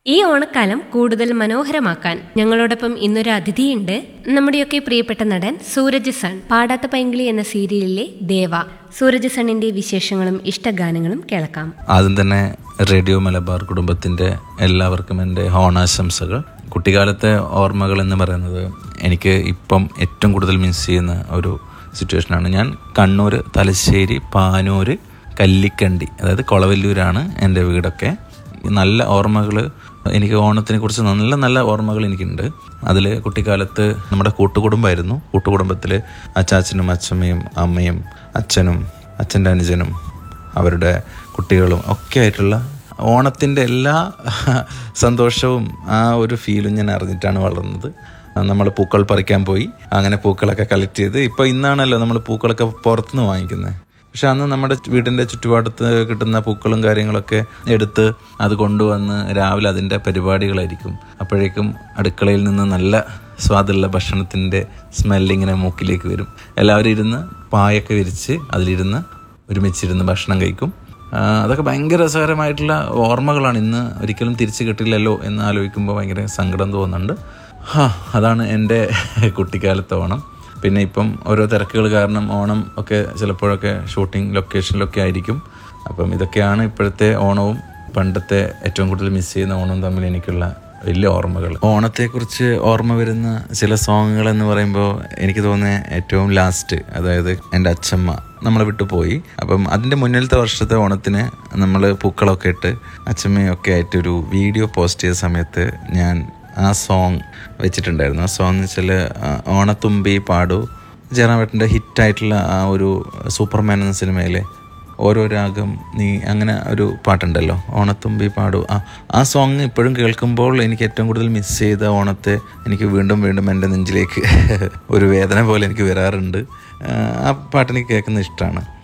ഈ ഓണക്കാലം കൂടുതൽ മനോഹരമാക്കാൻ ഞങ്ങളോടൊപ്പം ഇന്നൊരു അതിഥിയുണ്ട് നമ്മുടെയൊക്കെ പ്രിയപ്പെട്ട നടൻ സൂരജ് സൺ പാടാത്ത പൈങ്കിളി എന്ന സീരിയലിലെ ദേവ സൂരജ് സണ്ണിന്റെ വിശേഷങ്ങളും ഇഷ്ടഗാനങ്ങളും കേൾക്കാം ആദ്യം തന്നെ റേഡിയോ മലബാർ കുടുംബത്തിൻ്റെ എല്ലാവർക്കും എൻ്റെ ഓണാശംസകൾ കുട്ടിക്കാലത്തെ ഓർമ്മകൾ എന്ന് പറയുന്നത് എനിക്ക് ഇപ്പം ഏറ്റവും കൂടുതൽ മിസ് ചെയ്യുന്ന ഒരു സിറ്റുവേഷനാണ് ഞാൻ കണ്ണൂർ തലശ്ശേരി പാനൂർ കല്ലിക്കണ്ടി അതായത് കൊളവല്ലൂരാണ് എൻ്റെ വീടൊക്കെ നല്ല ഓർമ്മകൾ എനിക്ക് ഓണത്തിനെ കുറിച്ച് നല്ല നല്ല ഓർമ്മകൾ എനിക്കുണ്ട് അതിൽ കുട്ടിക്കാലത്ത് നമ്മുടെ കൂട്ടുകുടുംബമായിരുന്നു കൂട്ടുകുടുംബത്തിൽ അച്ചാച്ചനും അച്ഛമ്മയും അമ്മയും അച്ഛനും അച്ഛൻ്റെ അനുജനും അവരുടെ കുട്ടികളും ഒക്കെ ആയിട്ടുള്ള ഓണത്തിൻ്റെ എല്ലാ സന്തോഷവും ആ ഒരു ഫീലും ഞാൻ അറിഞ്ഞിട്ടാണ് വളർന്നത് നമ്മൾ പൂക്കൾ പറിക്കാൻ പോയി അങ്ങനെ പൂക്കളൊക്കെ കളക്ട് ചെയ്ത് ഇപ്പോൾ ഇന്നാണല്ലോ നമ്മൾ പൂക്കളൊക്കെ പുറത്തുനിന്ന് വാങ്ങിക്കുന്നത് പക്ഷെ അന്ന് നമ്മുടെ വീടിൻ്റെ ചുറ്റുപാടത്ത് കിട്ടുന്ന പൂക്കളും കാര്യങ്ങളൊക്കെ എടുത്ത് അത് കൊണ്ടുവന്ന് രാവിലെ അതിൻ്റെ പരിപാടികളായിരിക്കും അപ്പോഴേക്കും അടുക്കളയിൽ നിന്ന് നല്ല സ്വാദുള്ള ഭക്ഷണത്തിൻ്റെ സ്മെല്ലിങ്ങനെ മൂക്കിലേക്ക് വരും എല്ലാവരും ഇരുന്ന് പായൊക്കെ വിരിച്ച് അതിലിരുന്ന് ഒരുമിച്ചിരുന്ന് ഭക്ഷണം കഴിക്കും ആ, അതൊക്കെ ഭയങ്കര രസകരമായിട്ടുള്ള ഓർമ്മകളാണ് ഇന്ന് ഒരിക്കലും തിരിച്ചു കിട്ടില്ലല്ലോ എന്ന് ആലോചിക്കുമ്പോൾ ഭയങ്കര സങ്കടം തോന്നുന്നുണ്ട് ഹാ അതാണ് എൻ്റെ കുട്ടിക്കാലത്തെ ഓണം പിന്നെ ഇപ്പം ഓരോ തിരക്കുകൾ കാരണം ഓണം ഒക്കെ ചിലപ്പോഴൊക്കെ ഷൂട്ടിംഗ് ലൊക്കേഷനിലൊക്കെ ആയിരിക്കും അപ്പം ഇതൊക്കെയാണ് ഇപ്പോഴത്തെ ഓണവും പണ്ടത്തെ ഏറ്റവും കൂടുതൽ മിസ് ചെയ്യുന്ന ഓണവും തമ്മിൽ എനിക്കുള്ള വലിയ ഓർമ്മകൾ ഓണത്തെക്കുറിച്ച് ഓർമ്മ വരുന്ന ചില സോങ്ങുകൾ എന്ന് പറയുമ്പോൾ എനിക്ക് തോന്നുന്നത് ഏറ്റവും ലാസ്റ്റ് അതായത് എൻ്റെ അച്ഛമ്മ നമ്മളെ വിട്ടു പോയി അപ്പം അതിൻ്റെ മുന്നിലത്തെ വർഷത്തെ ഓണത്തിന് നമ്മൾ പൂക്കളൊക്കെ ഇട്ട് അച്ഛമ്മയൊക്കെ ആയിട്ട് ഒരു വീഡിയോ പോസ്റ്റ് ചെയ്ത സമയത്ത് ഞാൻ ആ സോങ് വെച്ചിട്ടുണ്ടായിരുന്നു ആ സോങ് എന്ന് വെച്ചാൽ ഓണത്തുമ്പി പാടു ജയറാമേട്ടൻ്റെ ഹിറ്റായിട്ടുള്ള ആ ഒരു സൂപ്പർമാൻ എന്ന സിനിമയിലെ ഓരോ രാഗം നീ അങ്ങനെ ഒരു പാട്ടുണ്ടല്ലോ ഓണത്തുമ്പി പാടു ആ ആ സോങ് ഇപ്പോഴും കേൾക്കുമ്പോൾ എനിക്ക് ഏറ്റവും കൂടുതൽ മിസ് ചെയ്ത ഓണത്തെ എനിക്ക് വീണ്ടും വീണ്ടും എൻ്റെ നെഞ്ചിലേക്ക് ഒരു വേദന പോലെ എനിക്ക് വരാറുണ്ട് ആ പാട്ട് എനിക്ക് കേൾക്കുന്നത് ഇഷ്ടമാണ്